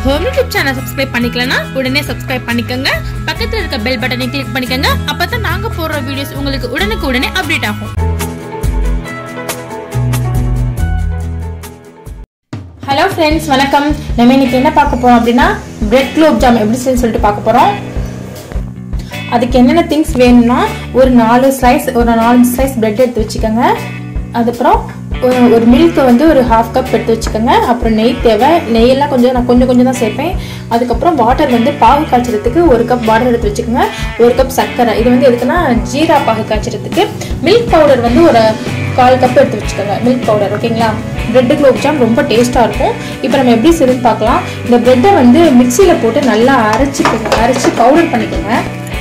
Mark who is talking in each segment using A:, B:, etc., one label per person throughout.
A: home YouTube channel subscribe பண்ணிக்கலனா உடனே subscribe பண்ணிக்கோங்க பக்கத்துல இருக்க பெல் பட்டனை கிளிக் பண்ணிக்கோங்க அப்பதான் நாங்க போடுற வீடியோஸ் உங்களுக்கு உடனுக்கு உடனே அப்டேட் ஆகும் ஹலோ ஃப்ரெண்ட்ஸ் வணக்கம் நம்ம இன்னைக்கு என்ன பார்க்க போறோம் அப்படின்னா பிரெட் குலோப் ஜாம் எப்படி செய்யணும்னு சொல்லிட்டு பார்க்க போறோம் அதுக்கு என்னென்ன திங்ஸ் வேணும்னா ஒரு நாலு ஸ்லைஸ் ஒரு நாலு ஸ்லைஸ் பிரெட் எடுத்து வச்சுக்கோங்க அதுக்கப்புறம் ஒரு- ஒரு மில்க் வந்து ஒரு ஹாஃப் கப் எடுத்து வச்சுக்கோங்க அப்புறம் நெய் தேவை நெய்யெல்லாம் கொஞ்சம் நான் கொஞ்சம் கொஞ்சம் தான் சேர்ப்பேன் அதுக்கப்புறம் வாட்டர் வந்து பாகு காய்ச்சறதுக்கு ஒரு கப் வாட்டர் எடுத்து வச்சுக்கோங்க ஒரு கப் சர்க்கரை இது வந்து எதுக்குன்னா ஜீரா பாகு காய்ச்சறதுக்கு மில்க் பவுடர் வந்து ஒரு கால் கப் எடுத்து வச்சுக்கோங்க மில்க் பவுடர் ஓகேங்களா பிரெட் குலோப் ஜாம் ரொம்ப டேஸ்ட்டாக இருக்கும் இப்போ நம்ம எப்படி செய்யுதுன்னு பார்க்கலாம் இந்த பிரெட்டை வந்து மிக்சியில் போட்டு நல்லா அரைச்சிக்கோங்க அரைச்சி பவுடர் பண்ணிக்கோங்க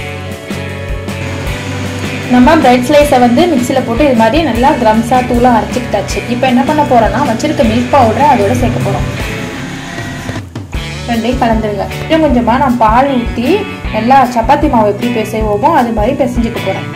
A: நம்ம பிரெட் ஸ்லைஸை வந்து மிக்சியில் போட்டு இது மாதிரி நல்லா கிரம்ஸாக தூளாக அரைச்சிக்கிட்டாச்சு இப்போ என்ன பண்ண போகிறோன்னா வச்சிருக்க மில்க் பவுடரை அதோட சேர்க்க போகிறோம் ரெண்டையும் கலந்துருங்க இன்னும் கொஞ்சமாக நான் பால் ஊற்றி நல்லா சப்பாத்தி மாவு எப்படி பிசைவோமோ அது மாதிரி பிசைஞ்சுக்க போகிறேன்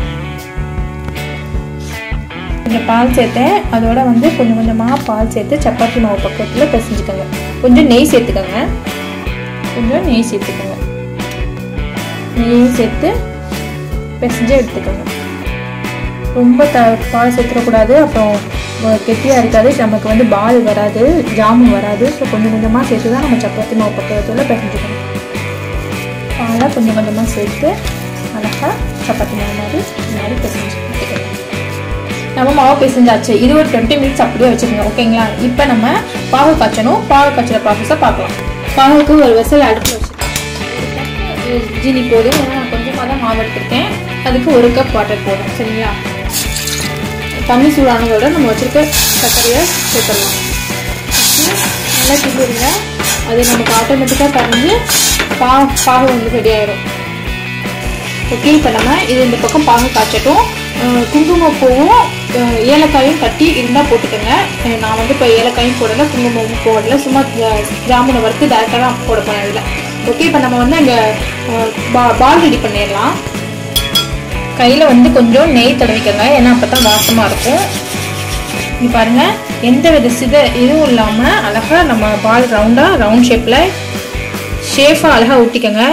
A: கொஞ்சம் பால் சேர்த்தேன் அதோட வந்து கொஞ்சம் கொஞ்சமாக பால் சேர்த்து சப்பாத்தி மாவு பக்கத்தில் பிசைஞ்சுக்கோங்க கொஞ்சம் நெய் சேர்த்துக்கோங்க கொஞ்சம் நெய் சேர்த்துக்கோங்க நெய் சேர்த்து பிசைஞ்சு எடுத்துக்கோங்க ரொம்ப த பால் சேர்த்துடக்கூடாது அப்புறம் வ- கெட்டியாக இருக்காது நமக்கு வந்து பால் வராது ஜாமுன் வராது ஸோ கொஞ்சம் கொஞ்சமாக சேர்த்து தான் நம்ம சப்பாத்தி மாவு பக்கத்தில் பிசைஞ்சுக்கணும் பாலை கொஞ்சம் கொஞ்சமாக சேர்த்து அழகாக சப்பாத்தி மாவு மாதிரி இந்த மாதிரி பிசைஞ்சு எடுத்துக்கணும் நம்ம மாவு பிசைஞ்சாச்சு இது ஒரு டுவெண்ட்டி மினிட்ஸ் அப்படியே வச்சுருங்க ஓகேங்களா இப்போ நம்ம பாகு காய்ச்சணும் பாகு காய்ச்சற ப்ராசஸை பார்க்கலாம் பாகுக்கு ஒரு வெசல் அடுப்பு வச்சுருக்கேன் ஜீனி போதும் ஏன்னா நான் கொஞ்சமாக தான் மாவு எடுத்திருக்கேன் அதுக்கு ஒரு கப் வாட்டர் போதும் சரிங்களா தண்ணி சூடானதோட நம்ம வச்சுருக்க சர்க்கரையை சேர்த்துடலாம் வச்சு நல்லா கிண்டிடுங்க அது நமக்கு ஆட்டோமேட்டிக்காக கரைஞ்சி பா பாகு வந்து ரெடி ஆயிடும் ஓகே இப்போ நம்ம இது இந்த பக்கம் பாகு காய்ச்சட்டும் அஹ் குங்குமப்பூவும் அஹ் ஏலக்காயும் தட்டி இருந்தால் போட்டுக்கோங்க அஹ் நான் வந்து இப்போ ஏலக்காயும் போடலை குங்குமமும் போடல சும்மா ஜா- ஜாமுனை வறுத்து டேரெக்டாக தான் போட போனேன் இதில் ஓகே இப்போ நம்ம வந்து அங்கே பா பால் ரெடி பண்ணிடலாம் கையில் வந்து கொஞ்சம் நெய் தடவிக்கோங்க ஏன்னா அப்போ தான் வாசமாக இருக்கும் இங்க பாருங்க எந்த வித சித இதுவும் இல்லாமல் அழகாக நம்ம பால் ரவுண்டாக ரவுண்ட் ஷேப்பில் ஷேஃபாக அழகாக ஊட்டிக்கோங்க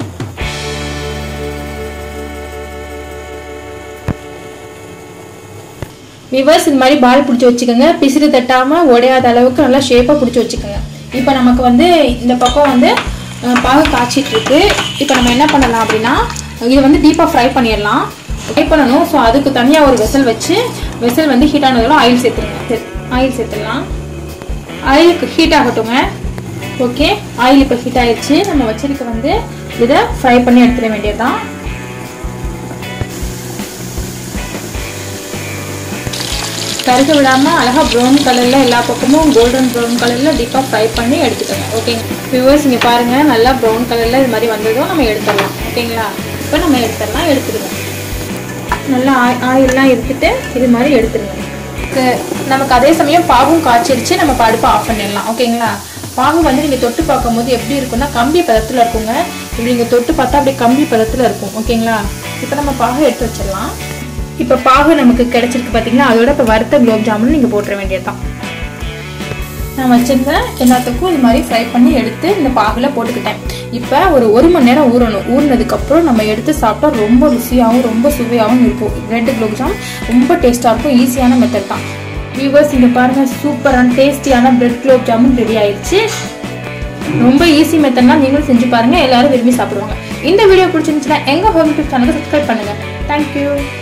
A: விவர்ஸ் இந்த மாதிரி பால் பிடிச்சி வச்சுக்கோங்க பிசிறு தட்டாமல் உடையாத அளவுக்கு நல்லா ஷேப்பாக பிடிச்சி வச்சுக்கோங்க இப்போ நமக்கு வந்து இந்த பக்கம் வந்து அஹ், பாகு காய்ச்சிட்டு இருக்கு இப்போ நம்ம என்ன பண்ணலாம் அப்படின்னா இது வந்து டீப்பாக ஃப்ரை பண்ணிடலாம் ஃப்ரை பண்ணணும் ஸோ அதுக்கு தனியாக ஒரு வெசல் வச்சு வெசல் வந்து ஹீட் ஆனதோட ஆயில் சேர்த்துருங்க ஆயில் சேர்த்துடலாம் ஆயிலுக்கு ஹீட் ஆகட்டுங்க ஓகே ஆயில் இப்போ ஹீட் ஆயிடுச்சு நம்ம வச்சிருக்க வந்து இதை ஃப்ரை பண்ணி எடுத்துட வேண்டியதுதான் கருக விடாம அழகா ப்ரௌன் கலர்ல எல்லா பக்கமும் கோல்டன் ப்ரௌன் கலர்ல டீப்பா ஃப்ரை பண்ணி எடுத்துக்கோங்க ஓகேங்க வியூவர்ஸ் இங்க பாருங்க நல்லா ப்ரௌன் கலர்ல இது மாதிரி வந்ததும் நம்ம எடுத்துடலாம் ஓகேங்களா இப்போ நம்ம எடுத்துடலாம் எடுத்துடுங்க நல்லா ஆய் ஆயிலெலாம் எடுத்துட்டு இது மாதிரி எடுத்துருங்க இது நமக்கு அதே சமயம் பாகும் காய்ச்சிருச்சு நம்ம இப்போ அடுப்பை ஆஃப் பண்ணிடலாம் ஓகேங்களா பாகு வந்து நீங்கள் தொட்டு பார்க்கும்போது எப்படி இருக்கும்னா கம்பி பதத்தில் இருக்குங்க இப்படி நீங்கள் தொட்டு பார்த்தா அப்படியே கம்பி பதத்தில் இருக்கும் ஓகேங்களா இப்போ நம்ம பாகு எடுத்து வச்சிடலாம் இப்போ பாகு நமக்கு கிடைச்சிருக்கு பார்த்தீங்களா அதோட இப்போ வறுத்த குலோப் ஜாமுன் நீங்கள் போட்டுற வேண்டியதுதான் நான் வச்சிருந்தேன் எல்லாத்துக்கும் இது மாதிரி ஃப்ரை பண்ணி எடுத்து இந்த பாகில் போட்டுக்கிட்டேன் இப்போ ஒரு ஒரு மணி நேரம் ஊறணும் ஊறினதுக்கப்புறம் நம்ம எடுத்து சாப்பிட்டா ரொம்ப ருசியாகவும் ரொம்ப சுவையாகவும் இருக்கும் ரெட் குலோப் ஜாம் ரொம்ப டேஸ்ட்டாக இருக்கும் ஈஸியான மெத்தட் தான் வியூவர்ஸ் இங்கே பாருங்கள் சூப்பரான டேஸ்டியான பிரெட் குலோப் ஜாமுன் ரெடி ஆயிடுச்சு ரொம்ப ஈஸி மெத்தட்னா நீங்களும் செஞ்சு பாருங்க எல்லாரும் விரும்பி சாப்பிடுவாங்க இந்த வீடியோ பிடிச்சிருந்துச்சுன்னா எங்க ஹோம் யூடியூப் சேனலுக்கு சப்ஸ்கிரைப் பண்ணுங்க தேங்க்யூ